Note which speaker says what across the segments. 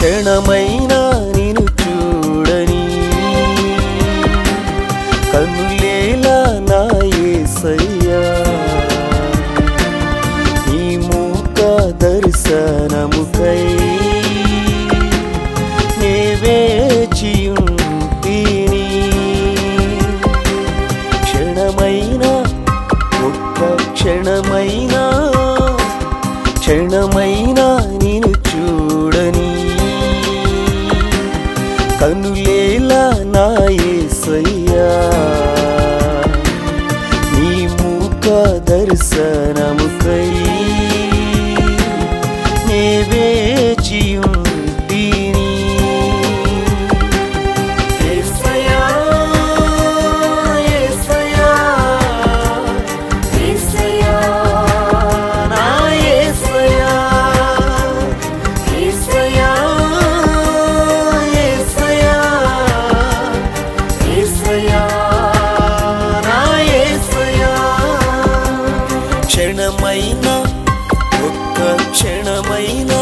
Speaker 1: క్షణమైనా నిన్ను చూడని కన్నులేలా నా యేసయ్యా నీ మూక దర్శనముకై నే వేచియుంటిని క్షణమైనా ఒక్క క్షణమైనా క్షణమైనా నిన్ను చూడని కనులేలా నా యేసయ్యా నీ మూక దర్శనముకై నే వేచియుంటిని యేసయ్యా యేసయ్యా యేసయ్యా నా యేసయ్యా యేసయ్యా యేసయ్యా యేసయ్యా నా యేసయ్యా క్షణమైనా ఒక్క క్షణమైనా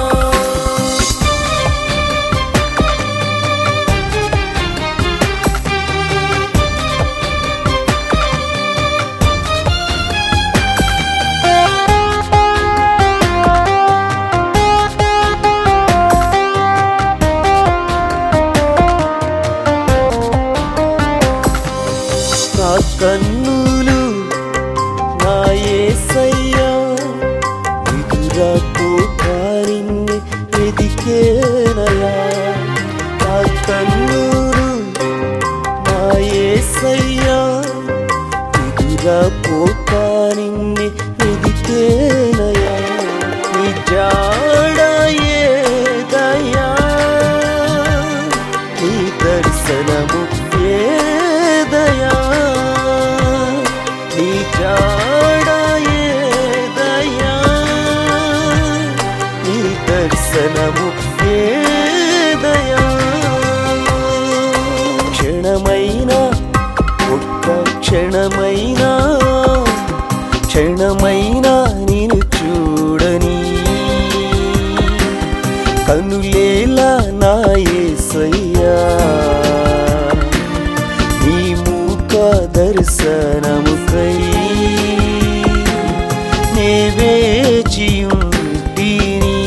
Speaker 1: నా కన్నులు నా యేసయ్యా ఎదురకు కారిన్ని వెదికేనయా నా కన్నులు నా యేసయ్యా ఎదురకు కారిన్ని వెదికేనయా నిజాడ ఏదయ్యా నీ దర్శనము ఏదయా నీ జాడ ఏదయా నీ దర్శనము ఏదయా క్షణమైనా ఒక్క క్షణమైనా క్షణమైనా నేను చూడని కనులేలా నా యేసయ్యా నీ మూక దర్శనముకై నే వేచియుంటిని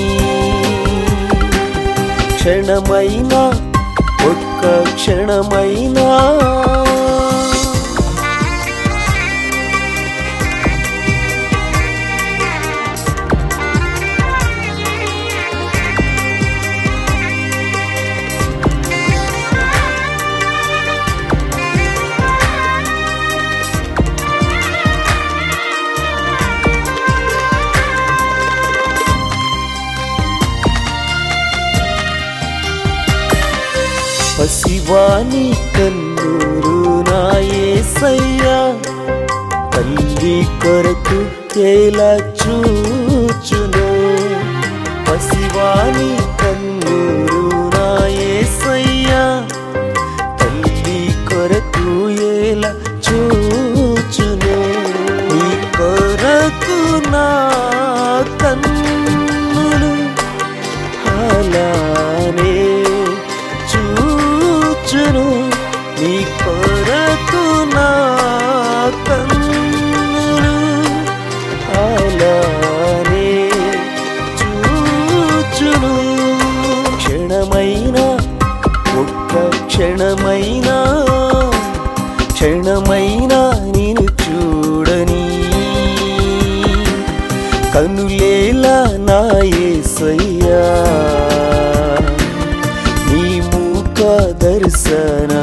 Speaker 1: క్షణమైనా ఒక్క క్షణమైనా పసివాని కన్నూరు నా యేసయ్యా తల్లి కొరకు ఎలా చూచును పసివాని కన్నూరు నా యేసయ్యా తల్లి కొరకు ఎలా చూచును నీ కొరకు నా కన్నులు అలానే చూచును నీ కొరకు నా కన్నులు అలానే చూచును క్షణమైనా ఒక్క క్షణమైనా క్షణమైనా నేను చూడని కనులేలా నా యేసయ్యా నీ మూక దర్శన